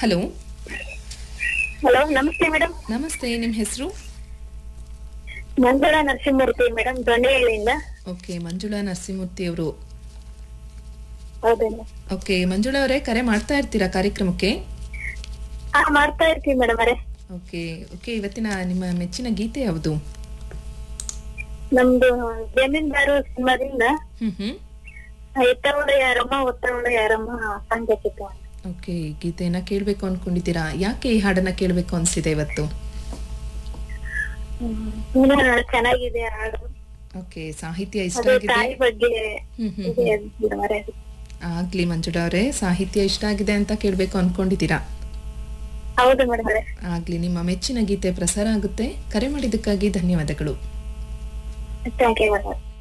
hello hello ನಮಸ್ತೆ madam ನಮಸ್ತೆ ನಿಮ್ಮ ಹೆಸರು ಮಂಜುಳಾ ನರಸಿಂಹಮೂರ್ತಿ ಮೇಡಮ್ ದೊಣ್ಣೆಹಳ್ಳಿಯಿಂದ ಓಕೆ ಮಂಜುಳಾ ನರಸಿಂಹಮೂರ್ತಿ ಅವರು ಹೌದೇನು ಓಕೆ ಮಂಜುಳಾ ಅವರೇ ಕರೆ ಮಾಡ್ತಾ ಇರ್ತೀರಾ ಕಾರ್ಯಕ್ರಮಕ್ಕೆ ಹಾ ಮಾಡ್ತಾ ಇರ್ತೀವಿ ಮೇಡಮ್ ಅವರೇ ಓಕೆ ಓಕೆ ಇವತ್ತಿನ ನಿಮ್ಮ ಮೆಚ್ಚಿನ ಗೀತೆ ಯಾವುದು ನಮ್ದು ಜಮೀನ್ದಾರು ಸಿನಿಮಾದಿಂದ ಹ್ಮ್ ಹ್ಮ್ ಎತ್ತವಳ ಯಾರಮ್ಮ ಒತ್ತವಳ ಯಾರಮ್ಮ ಸಂಗತಿತ್ತು ಓಕೆ ಗೀತೆಯನ್ನ ಕೇಳಬೇಕು ಅನ್ಕೊಂಡಿದ್ದೀರಾ ಯಾಕೆ ಈ ಹಾಡನ್ನ ಕೇಳಬೇಕು ಅನ್ಸಿದೆ ಇವತ್ತು ತುಂಬಾ ಚೆನ್ನಾಗಿದೆ ಹಾಡು ಓಕೆ ಸಾಹಿತ್ಯ ಇಷ್ಟ ಅದು ಆಗಿದೆ ತಾಯಿ ಬಗ್ಗೆ ಹ್ಮ್ ಹ್ಮ್ ಇದೆ ಮೇಡಮ್ ಅವರೇ ಆಗ್ಲಿ ಮಂಜುಳಾ ಅವರೇ ಸಾಹಿತ್ಯ ಇಷ್ಟ ಆಗಿದೆ ಅಂತ ಕೇಳಬೇಕು ಅನ್ಕೊಂಡಿದ್ದೀರಾ ಹೌದು ಮೇಡಮ್ ಅವರೇ ಆಗ್ಲಿ ನಿಮ್ಮ ಮೆಚ್ಚಿನ ಗೀತೆ ಪ್ರಸಾರ ಆಗುತ್ತೆ ಕರೆ ಮಾಡಿದ್ದಕ್ಕಾಗಿ ಧನ್ಯವಾದಗಳು ಥ್ಯಾಂಕ್ ಯು ಮೇಡಮ್